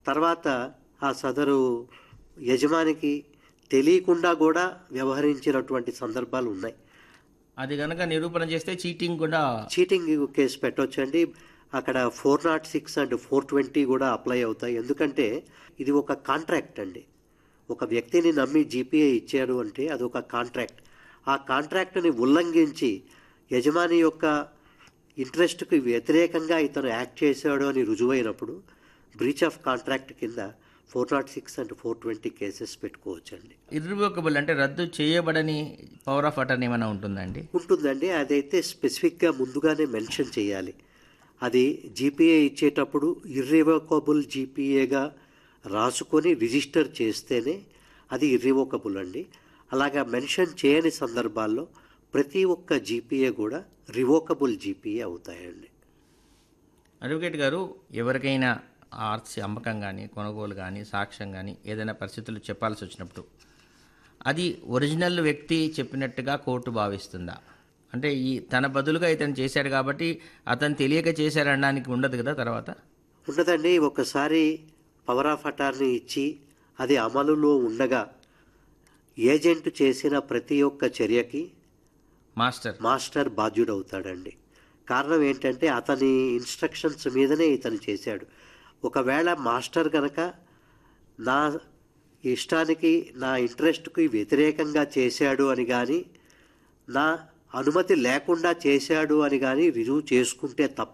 తర్వాత ఆ సదరు యజమానికి తెలియకుండా కూడా వ్యవహరించినటువంటి సందర్భాలు ఉన్నాయి అది కనుక నిరూపణ చేస్తే చీటింగ్ కూడా చీటింగ్ కేసు పెట్టొచ్చండి అక్కడ four nought six and four twenty కూడా అప్లై అవుతాయి ఎందుకంటే ఇది ఒక కాంట్రాక్ట్ అండి ఒక వ్యక్తిని నమ్మి జీపీఏ ఇచ్చాడు అంటే అది ఒక కాంట్రాక్ట్ ఆ కాంట్రాక్ట్ని ఉల్లంఘించి యజమాని యొక్క ఇంట్రెస్ట్కి వ్యతిరేకంగా ఇతను యాక్ట్ చేశాడు అని రుజువైనప్పుడు బ్రీచ్ ఆఫ్ కాంట్రాక్ట్ కింద four nought six and four twenty cases పెట్టుకోవచ్చండి ఇర్రివోకబుల్ అంటే రద్దు చేయబడని పవర్ ఆఫ్ అటర్నీ ఏమైనా ఉంటుందండి ఉంటుందండి అదైతే స్పెసిఫిక్గా ముందుగానే మెన్షన్ చేయాలి అది జీపీఏ ఇచ్చేటప్పుడు ఇర్రివోకబుల్ జీపీఏగా రాసుకొని రిజిస్టర్ చేస్తేనే అది ఇర్రివోకబుల్ అండి అలాగా మెన్షన్ చేయని సందర్భాల్లో ప్రతి ఒక్క జీపీఏ కూడా రివోకబుల్ జీపీఏ అవుతాయండి అడ్వకేట్ గారు ఎవరికైనా ఆర్సి అమ్మకం కానీ కొనుగోలు కానీ సాక్ష్యం కానీ ఏదైనా పరిస్థితులు చెప్పాల్సి వచ్చినప్పుడు అది ఒరిజినల్ వ్యక్తి చెప్పినట్టుగా కోర్టు భావిస్తుందా అంటే ఈ తన బదులుగా ఇతను చేశాడు కాబట్టి అతను తెలియక చేశారనడానికి ఉండదు కదా తర్వాత ఉన్నదండి ఒకసారి పవర్ ఆఫ్ అటార్నీ ఇచ్చి అది అమలులో ఉండగా ఏజెంట్ చేసిన ప్రతి ఒక్క చర్యకి మాస్టర్ మాస్టర్ బాధ్యుడవుతాడండి కారణం ఏంటంటే అతని ఇన్స్ట్రక్షన్స్ మీదనే ఇతను చేశాడు ఒకవేళ మాస్టర్ కనుక నా ఇష్టానికి నా ఇంట్రెస్ట్కి వ్యతిరేకంగా చేశాడు అని కానీ నా అనుమతి లేకుండా చేశాడు అని కానీ రుజువు చేసుకుంటే తప్ప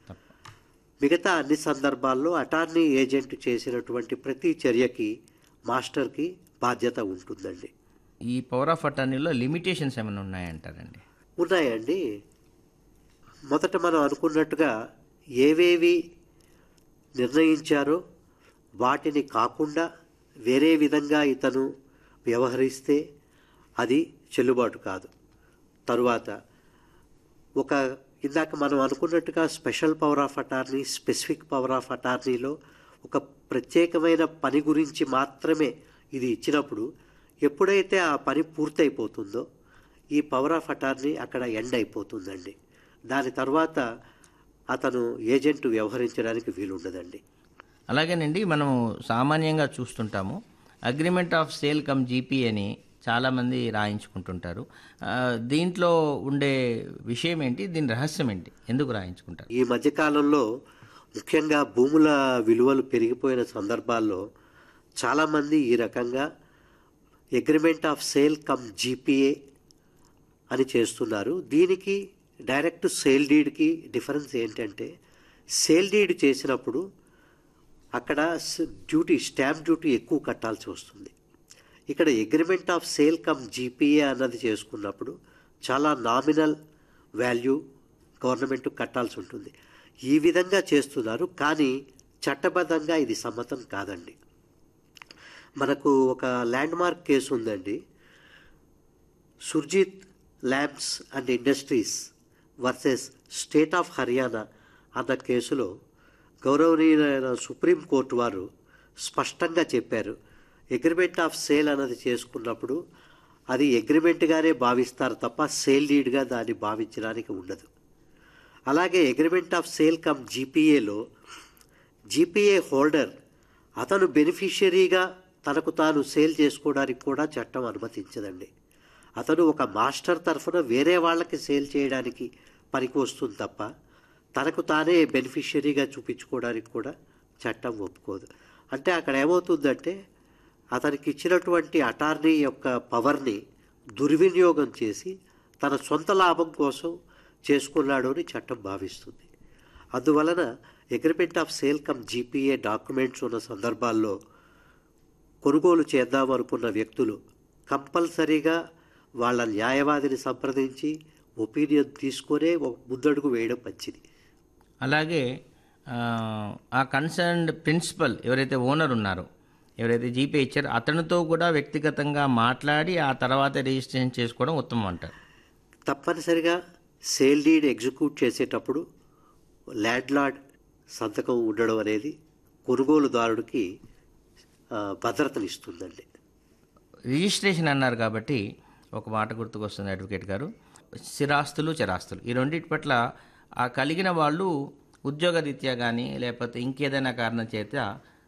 మిగతా అన్ని సందర్భాల్లో అటార్నీ ఏజెంట్ చేసినటువంటి ప్రతి చర్యకి మాస్టర్కి బాధ్యత ఉంటుందండి ఈ పవర్ ఆఫ్ అటర్నీలో లిమిటేషన్స్ ఏమైనా ఉన్నాయంటారండి ఉన్నాయండి మొదట మనం అనుకున్నట్టుగా ఏవేవి నిర్ణయించారో వాటిని కాకుండా వేరే విధంగా ఇతను వ్యవహరిస్తే అది చెల్లుబాటు కాదు తరువాత ఒక ఇందాక మనం అనుకున్నట్టుగా special power of attorney specific power of అటార్నీలో ఒక ప్రత్యేకమైన పని గురించి మాత్రమే ఇది ఇచ్చినప్పుడు ఎప్పుడైతే ఆ పని పూర్తయిపోతుందో ఈ పవర్ ఆఫ్ అటార్నీ అక్కడ ఎండ్ అయిపోతుందండి దాని తర్వాత అతను ఏజెంట్ వ్యవహరించడానికి వీలుండదండి అలాగేనండి మనం సామాన్యంగా చూస్తుంటాము agreement of sale cum GP అని చాలామంది రాయించుకుంటుంటారు ఆ, దీంట్లో ఉండే విషయం ఏంటి దీని రహస్యం ఏంటి ఎందుకు రాయించుకుంటారు ఈ మధ్యకాలంలో ముఖ్యంగా భూముల విలువలు పెరిగిపోయిన సందర్భాల్లో చాలామంది ఈ రకంగా agreement of sale cum GPA అని చేస్తున్నారు దీనికి డైరెక్ట్ సేల్ డీడ్కి డిఫరెన్స్ ఏంటంటే సేల్ డీడ్ చేసినప్పుడు అక్కడ స్- డ్యూటీ స్టాంప్ డ్యూటీ ఎక్కువ కట్టాల్సి వస్తుంది ఇక్కడ agreement of sale cum GPA అన్నది చేసుకున్నప్పుడు చాలా నామినల్ వాల్యూ గవర్నమెంట్ కట్టాల్సి ఉంటుంది ఈ విధంగా చేస్తున్నారు కానీ చట్టబద్ధంగా ఇది సమ్మతం కాదండి మనకు ఒక ల్యాండ్ మార్క్ కేసు ఉందండి Surjit Labs and Industries versus State of Haryana అన్న కేసులో గౌరవనీయులైన సుప్రీంకోర్టు వారు స్పష్టంగా చెప్పారు అగ్రిమెంట్ ఆఫ్ సేల్ అన్నది చేసుకున్నప్పుడు అది అగ్రిమెంట్గానే భావిస్తారు తప్ప సేల్ డీడ్గా దాన్ని భావించడానికి ఉండదు అలాగే అగ్రిమెంట్ ఆఫ్ సేల్ కమ్ జీపీఏలో జీపీఏ హోల్డర్ అతను బెనిఫిషియరీగా తనకు తాను సేల్ చేసుకోవడానికి కూడా చట్టం అనుమతించదండి అతను ఒక మాస్టర్ తరఫున వేరే వాళ్ళకి సేల్ చేయడానికి పనికి వస్తుంది తప్ప తనకు తానే బెనిఫిషియరీగా చూపించుకోవడానికి కూడా చట్టం ఒప్పుకోదు అంటే అక్కడ ఏమవుతుందంటే అతనికి ఇచ్చినటువంటి అటార్నీ యొక్క పవర్ని దుర్వినియోగం చేసి తన సొంత లాభం కోసం చేసుకున్నాడు అని చట్టం భావిస్తుంది అందువలన agreement of sale cum GPA documents ఉన్న సందర్భాల్లో కొనుగోలు చేద్దామనుకున్న వ్యక్తులు కంపల్సరీగా వాళ్ళ న్యాయవాదిని సంప్రదించి ఒపీనియన్ తీసుకొనే ఒక ముందడుగు వేయడం మంచిది అలాగే ఆ, ఆ కన్సర్న్డ్ ప్రిన్సిపల్ ఎవరైతే ఓనర్ ఉన్నారో ఎవరైతే జీపే ఇచ్చారో అతనితో కూడా వ్యక్తిగతంగా మాట్లాడి ఆ తర్వాత రిజిస్ట్రేషన్ చేసుకోవడం ఉత్తమం అంటారు తప్పనిసరిగా సేల్ డీడ్ ఎగ్జిక్యూట్ చేసేటప్పుడు ల్యాండ్ లార్డ్ సంతకం ఉండడం అనేది కొనుగోలుదారుడికి ఆ, భద్రతనిస్తుందండి రిజిస్ట్రేషన్ అన్నారు కాబట్టి ఒక మాట గుర్తుకొస్తుంది అడ్వకేట్ గారు స్థిరాస్తులు చరాస్తులు ఈ రెండింటి పట్ల ఆ కలిగిన వాళ్ళు ఉద్యోగరీత్యా కానీ లేకపోతే ఇంకేదైనా కారణం చేత